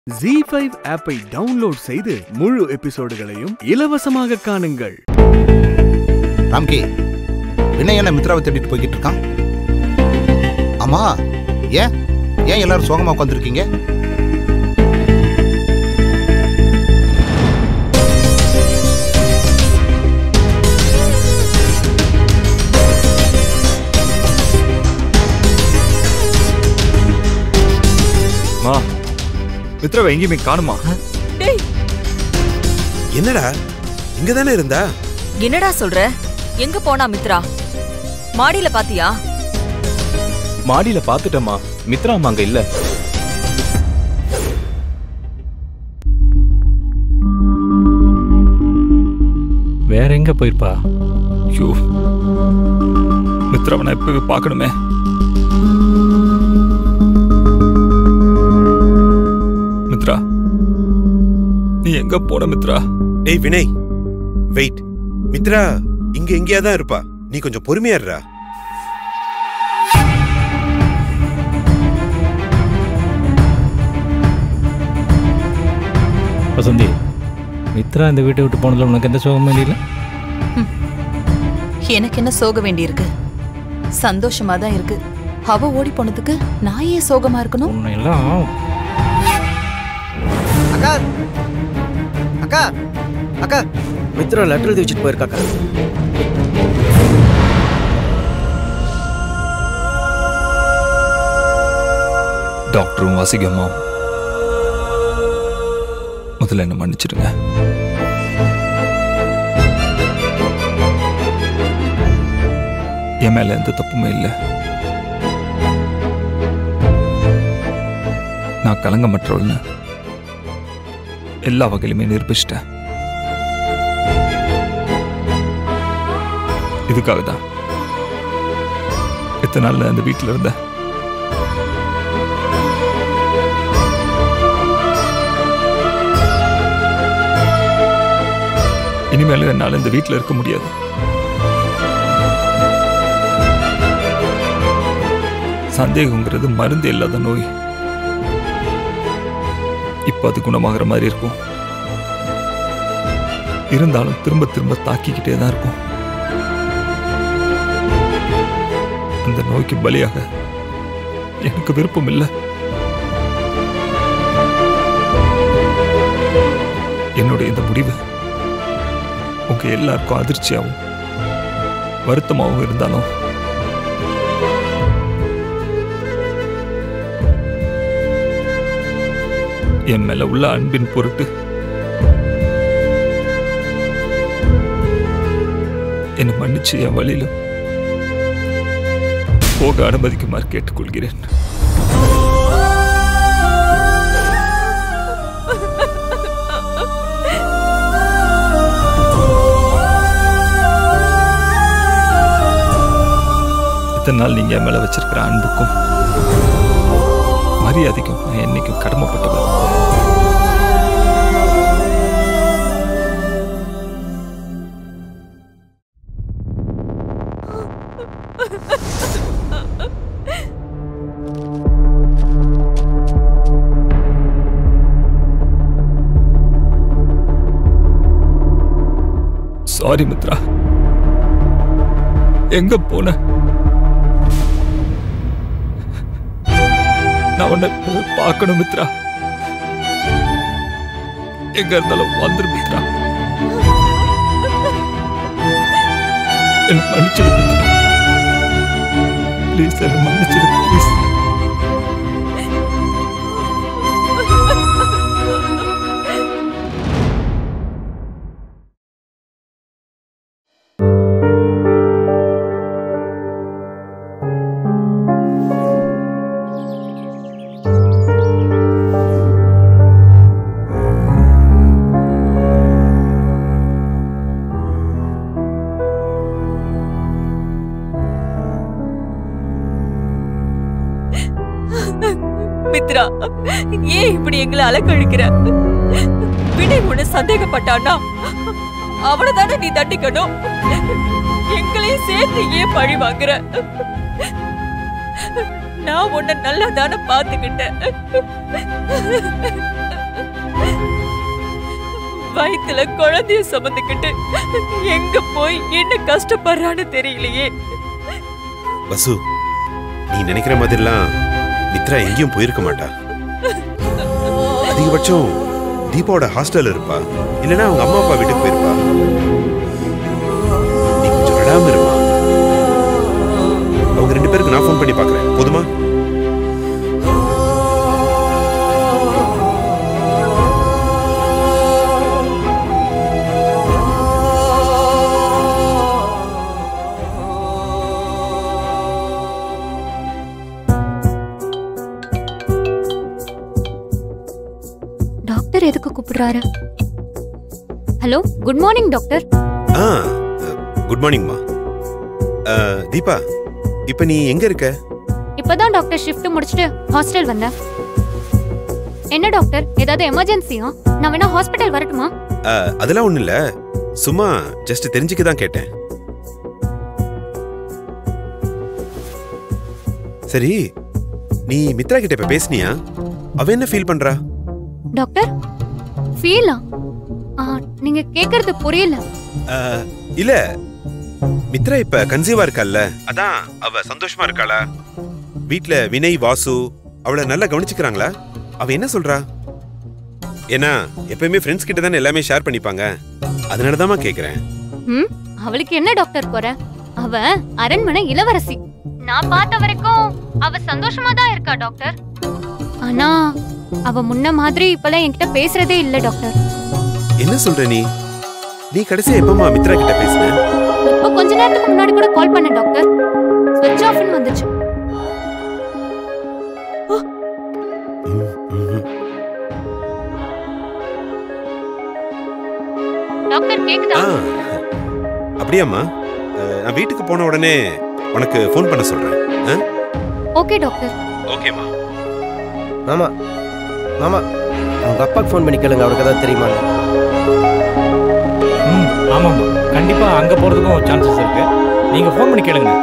G five ஆப்பை download செய்து முழு எபிசோடுகளையும் இலவசமாக காணுங்கள் ராம்கி வினய் என்ன மித்ராவை தேடிட்டு போய்கிட்டு இருக்கான் ஆமா ஏன் ஏன் எல்லாரும் சோகமா உட்காந்துருக்கீங்க மா மித்ராவை எங்கேயுமே காணுமா டேய் என்னடா இங்க தானே இருந்தா என்னடா சொல்ற எங்க போனா மித்ரா மாடியில பாத்தியா மாடியில பாத்துட்டேம்மா மித்ரா அம்மா அங்க இல்ல வேற எங்க போயிருப்பா ஐயோ மித்ராவை நான் இப்பவே பார்க்கணுமே மித்ரா நீ எங்க போன மித்ரா டேய் வினய் வெயிட் மித்ரா இங்க எங்கேயா தான் இருப்பா நீ கொஞ்சம் பொறுமையா இருடா வசந்தி மித்ரா இந்த வீட்டை விட்டு போனதுல உனக்கு எந்த சோகமும் இல்லை எனக்கு என்ன சோக வேண்டியிருக்கு சந்தோஷமா தான் இருக்கு அவ ஓடி போனதுக்கு நான் ஏன் சோகமா இருக்கணும் உன்னை எல்லாம் அக்கா அக்கா அக்கா மித்ரா லெட்டர் எழுதி வச்சுட்டு போயிருக்காக்கா டாக்டரும் வாசிகம்மா முதல்ல என்ன மன்னிச்சிடுங்க என் மேல எந்த தப்புமே இல்லை நான் கலங்கமற்றவள்னு எல்லா வகையிலுமே நிரூபிச்சிட்டேன் இதுக்காக தான் எத்தனை நாள் அந்த வீட்டில் இருந்தேன் இனிமேலும் என்னால் இந்த வீட்டில் இருக்க முடியாது சந்தேகங்கிறது மருந்து இல்லாத நோய் இப்போ அது குணமாகிற மாதிரி இருக்கும் இருந்தாலும் திரும்ப திரும்ப தாக்கிக்கிட்டே தான் இருக்கும் அந்த நோய்க்கு பலியாக எனக்கு விருப்பம் இல்லை என்னுடைய இந்த முடிவு உங்க எல்லாருக்கும் அதிர்ச்சியாகவும் வருத்தமாகவும் இருந்தாலும் என் மேல உள்ள அன்பின் பொருட்டு என்னை மன்னிச்சு என் வழியில போக அனுமதிக்குமாறு கேட்டுக்கொள்கிறேன் இத்தனை நாள் நீங்க என் மேல வச்சிருக்கிற அன்புக்கும் மரியாதைக்கும் நான் என்னைக்கும் கடமைப்பட்டவன் சாரி மித்ரா எங்க போன நான் உன்னை பார்க்கணும் மித்ரா எங்க இருந்தாலும் வந்துரு மித்ரா என்ன மன்னிச்சிடு மித்ரா ப்ளீஸ் என்ன மன்னிச்சிடு ப்ளீஸ் மித்ரா ஏன் இப்படி எங்களை அலக்கழிக்கிற வினய் உன்னை சந்தேகப்பட்டான்னா அவனை தானே நீ தண்டிக்கணும் எங்களையும் சேர்த்து ஏன் பழி வாங்குற நான் உன்னை நல்லா தானே பாத்துக்கிட்டேன் வயித்துல குழந்தைய சுமந்துக்கிட்டு எங்க போய் என்ன கஷ்டப்படுறான்னு தெரியலையே வசு நீ நினைக்கிற மாதிரிலாம் மித்ரா எங்கேயும் போயிருக்க மாட்டா அதிகபட்சம் தீபாவோட ஹாஸ்டல் இருப்பா இல்லனா அவங்க அம்மா அப்பா வீட்டுக்கு போயிருப்பா நீ கொஞ்சம் விடாம இருமா அவங்க ரெண்டு பேருக்கு நான் ஃபோன் பண்ணி பார்க்கறேன் போதுமா டாக்டர் எதுக்கு கூப்பிடுறாரு ஹலோ குட் மார்னிங் டாக்டர் ஆ குட் மார்னிங்மா தீபா இப்போ நீ எங்க இருக்க இப்பதான் டாக்டர் ஷிஃப்ட் முடிச்சுட்டு ஹாஸ்டல் வந்தேன் என்ன டாக்டர் ஏதாவது எமர்ஜென்சியா நான் வேணா ஹாஸ்பிட்டல் வரட்டுமா அஹ், அதெல்லாம் ஒண்ணும் இல்ல சும்மா ஜஸ்ட் தெரிஞ்சுக்க தான் கேட்டேன் சரி நீ மித்ரா கிட்ட இப்ப பேசுனியா அவ என்ன ஃபீல் பண்றா டாக்டர் ஃபீலா நீங்க கேக்குறது புரியல அஹ், இல்ல மித்ரா இப்ப கன்சீவா இருக்கால்ல அதான் அவ சந்தோஷமா இருக்காளா வீட்ல வினய் வாசு அவளை நல்லா கவனிச்சுக்கிறாங்களா அவ என்ன சொல்றா ஏன்னா எப்பயுமே ஃப்ரெண்ட்ஸ் கிட்ட தானே எல்லாமே ஷேர் பண்ணிப்பாங்க அதனால தான் கேக்குறேன் ம் அவளுக்கு என்ன டாக்டர் குறை அவ அரண்மனை இளவரசி நான் பார்த்த வரைக்கும் அவ சந்தோஷமா தான் இருக்கா டாக்டர் ஆனா அவ முன்ன மாதிரி இப்பெல்லாம் என்கிட்ட பேசுறதே இல்ல டாக்டர் என்ன சொல்ற நீ நீ கடைசியா எப்பமா மித்ரா கிட்ட பேசுன இப்போ கொஞ்ச நேரத்துக்கு முன்னாடி கூட கால் பண்ண டாக்டர் ஸ்விட்ச் ஆஃப்னு வந்துச்சு ம், ம்ஹும். டாக்டர் கேக்குதா ஆ அப்படியாம்மா அஹ், நான் வீட்டுக்கு போன உடனே உனக்கு ஃபோன் பண்ண சொல்றேன் ஓகே டாக்டர் ஓகேம்மா மாமா மாமா அவங்க அப்பாக்கு ஃபோன் பண்ணி கேளுங்க அவருக்கு ஏதாவது தெரியுமா ம் ஆமாம்மா கண்டிப்பாக அங்கே போகிறதுக்கும் சான்சஸ் இருக்கு நீங்கள் ஃபோன் பண்ணி கேளுங்க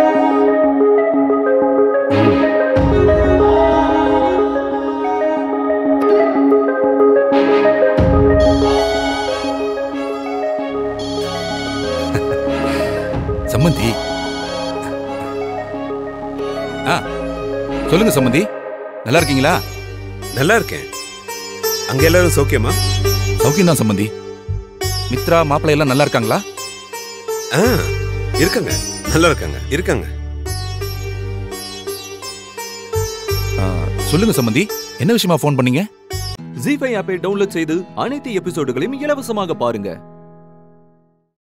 சம்மந்தி ஆ சொல்லுங்க சம்மந்தி நல்லா இருக்கீங்களா நல்லா இருக்கேன் அங்க எல்லாரும் சௌக்கியமா சௌக்கியம் தான் சம்மந்தி மித்ரா மாப்பிள்ளை எல்லாம் நல்லா இருக்காங்களா ஆ இருக்காங்க நல்லா இருக்காங்க இருக்காங்க ஆ, சொல்லுங்க சம்மந்தி என்ன விஷயமா ஃபோன் பண்ணீங்க ஜி ஃபைவ் ஆப்பை டவுன்லோட் செய்து அனைத்து எபிசோடுகளையும் இலவசமாக பாருங்க